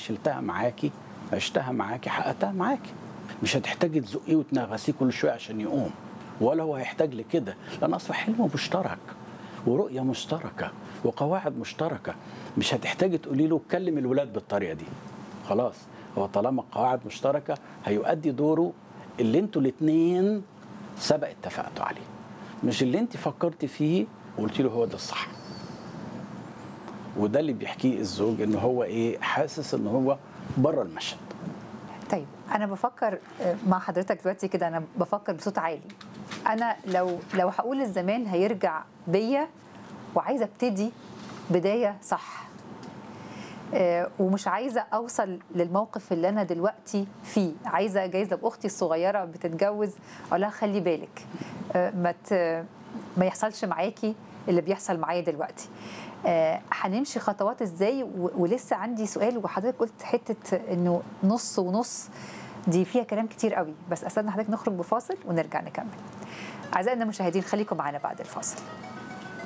شلتها معاكي عشتها معاكي حققتها معاكي مش هتحتاجي تزقيه وتنغسيه كل شويه عشان يقوم ولا هو هيحتاج لكده لان اصبح حلم مشترك ورؤيه مشتركه وقواعد مشتركه مش هتحتاجي تقولي له كلم الولاد بالطريقه دي خلاص هو طالما قواعد مشتركه هيؤدي دوره اللي انتوا الاثنين سبق اتفقتوا عليه مش اللي انت فكرت فيه وقلت له هو ده الصح وده اللي بيحكيه الزوج ان هو ايه حاسس ان هو بره المشهد طيب انا بفكر مع حضرتك دلوقتي كده انا بفكر بصوت عالي انا لو لو هقول الزمان هيرجع بيا وعايزه ابتدي بدايه صح آه، ومش عايزه اوصل للموقف اللي انا دلوقتي فيه عايزه جايزه باختي الصغيره بتتجوز اقول لها خلي بالك آه، ما ت- ما يحصلش معاكي اللي بيحصل معايا دلوقتي آه، هنمشي خطوات ازاي و- ولسه عندي سؤال وحضرتك قلت حته انه نص ونص دي فيها كلام كتير قوي بس استنى حضرتك نخرج بفاصل ونرجع نكمل اعزائنا المشاهدين خليكم معانا بعد الفاصل